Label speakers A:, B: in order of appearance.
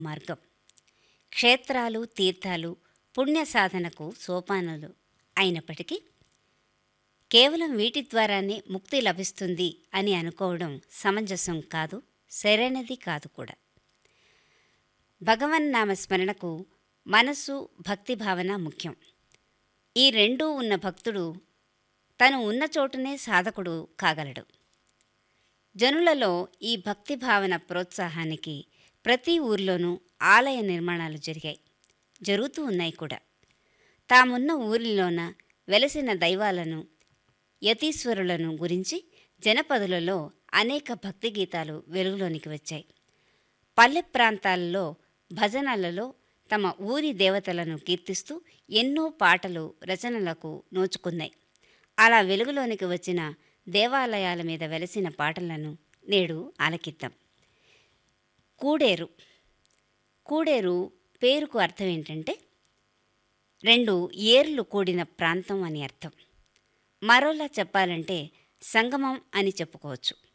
A: మార్గం క్షేత్రాలు తీర్థాలు పుణ్య సాధనకు సోపానాలు అయినప్పటికీ కేవలం వీటి ద్వారానే ముక్తి లభిస్తుంది అని అనుకోవడం సమంజసం కాదు సరైనది కాదు కూడా భగవన్నామ స్మరణకు మనసు భక్తి భావన ముఖ్యం ఈ రెండూ ఉన్న భక్తుడు తను ఉన్న చోటునే సాధకుడు కాగలడు జనులలో ఈ భక్తి భావన ప్రోత్సాహానికి ప్రతి ఊర్లోనూ ఆలయ నిర్మాణాలు జరిగాయి జరుగుతూ ఉన్నాయి కూడా తామున్న ఊరిలోన వెలసిన దైవాలను యతీశ్వరులను గురించి జనపదులలో అనేక భక్తి గీతాలు వెలుగులోనికి వచ్చాయి పల్లె ప్రాంతాలలో భజనలలో తమ ఊరి దేవతలను కీర్తిస్తూ ఎన్నో పాటలు రచనలకు నోచుకున్నాయి అలా వెలుగులోనికి వచ్చిన దేవాలయాల మీద వెలసిన పాటలను నేడు ఆలకిద్దాం కూడేరు కూడేరు పేరుకు అర్థం ఏంటంటే రెండు ఏర్లు కూడిన ప్రాంతం అని అర్థం మరోలా చెప్పాలంటే సంగమం అని చెప్పుకోవచ్చు